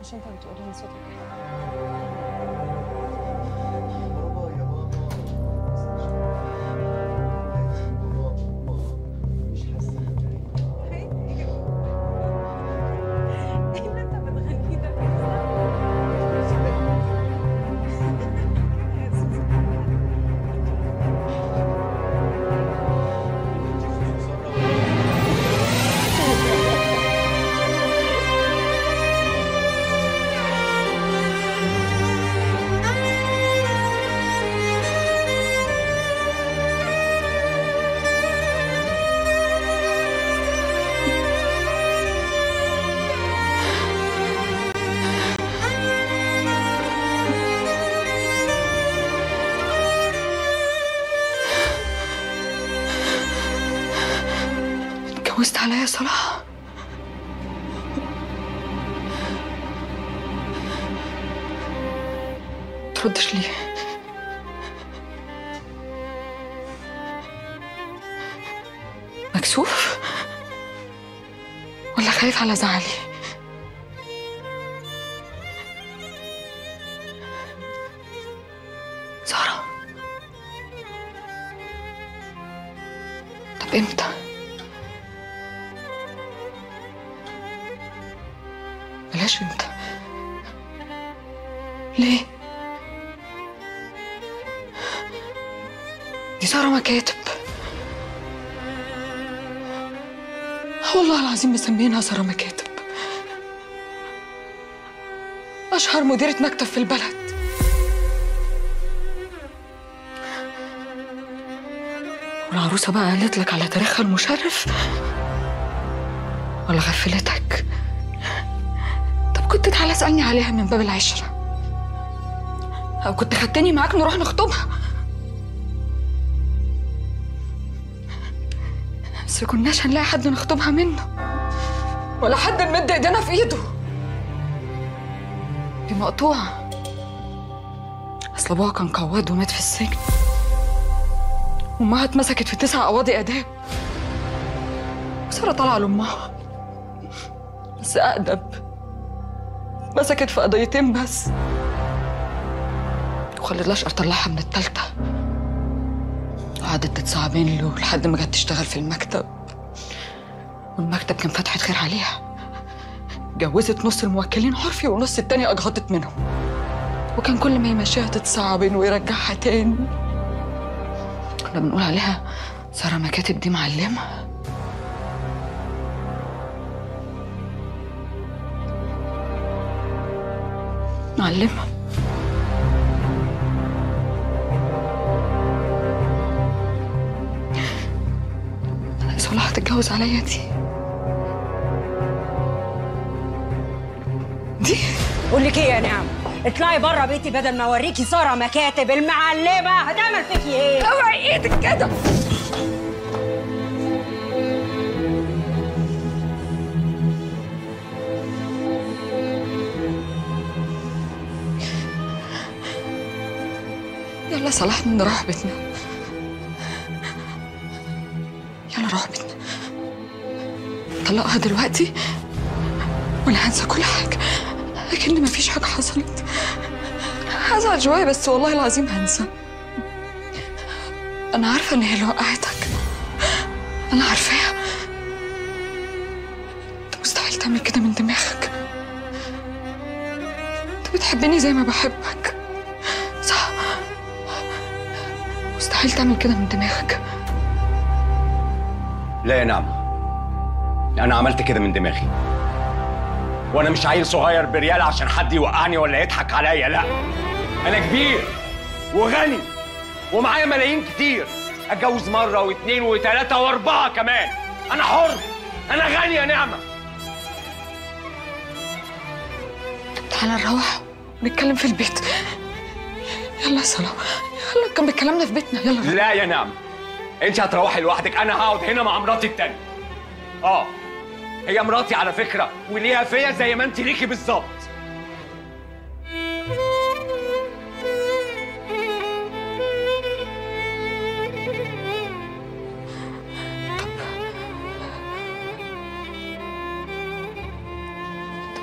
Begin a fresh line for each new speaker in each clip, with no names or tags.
مش انت بتقولي ان صوتك حلو
بابا يا ماما بابا مش حاسه
ايه اللي انت بتغنيه ده
اتجوزت عليا صلاح تردش ليه مكسوف ولا خايف على زعلي سارة طب امتى بلاش انت ليه دي سارة مكاتب والله العظيم مسمينها سارة مكاتب أشهر مديرة مكتب في البلد والعروسة بقى قالت لك على تاريخها المشرف ولا غفلتك طب كنت تعالى اسألني عليها من باب العشرة أو كنت خدتني معاك نروح نخطبها بس كناش هنلاقي حد نخطبها منه ولا حد نمد ايدينا في ايده دي مقطوعة أصل أبوها كان قواد ومات في السجن وأمها اتمسكت في تسع قواضي آداب وسارة طالعة لأمها بس أقدم مسكت في قضيتين بس وخلت الأشقر طلعها من التالتة وقعدت تتصعبين له لحد ما جت تشتغل في المكتب والمكتب كان فتحة خير عليها جوزت نص الموكلين عرفي ونص التاني أجهضت منهم وكان كل ما يمشيها تتصعبن ويرجعها تاني كنا بنقول عليها سارة مكاتب دي معلمة معلمة صلاح تتجوز عليا دي دي
بقول لك ايه يا نعم اطلعي بره بيتي بدل ما اوريكي ساره مكاتب المعلمه هتعمل فيكي ايه
اوعي ايدك كده يلا صلاح نروح بيتنا يلا روح بيتنا طلقها دلوقتي وانا هنسى كل حاجه اكن مفيش حاجه حصلت هزعل شويه بس والله العظيم هنسى انا عارفه ان هي اللي وقعتك انا عارفاها انت مستحيل تعمل كده من دماغك انت بتحبني زي ما بحبك صح مستحيل تعمل كده من دماغك
لا يا نعمة أنا عملت كده من دماغي وأنا مش عيل صغير بريال عشان حد يوقعني ولا يضحك عليا لا أنا كبير وغني ومعايا ملايين كتير أتجوز مرة واثنين وثلاثة وأربعة كمان أنا حر أنا غني يا نعمة
تعالى نروح نتكلم في البيت يلا يا سلام يلا كان بكلامنا في بيتنا يلا
لا يا نعمة أنت هتروحي لوحدك أنا هقعد هنا مع مراتي التانية آه هي مراتي على فكرة وليها فيا زي ما أنت ليكي بالظبط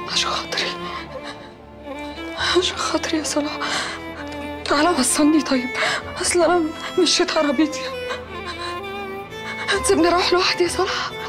عشان خاطري عشان خاطري يا صلاح تعالى وصلني طيب اصل انا مشيت عربيتي هتسيبني اروح لوحدي يا صلاح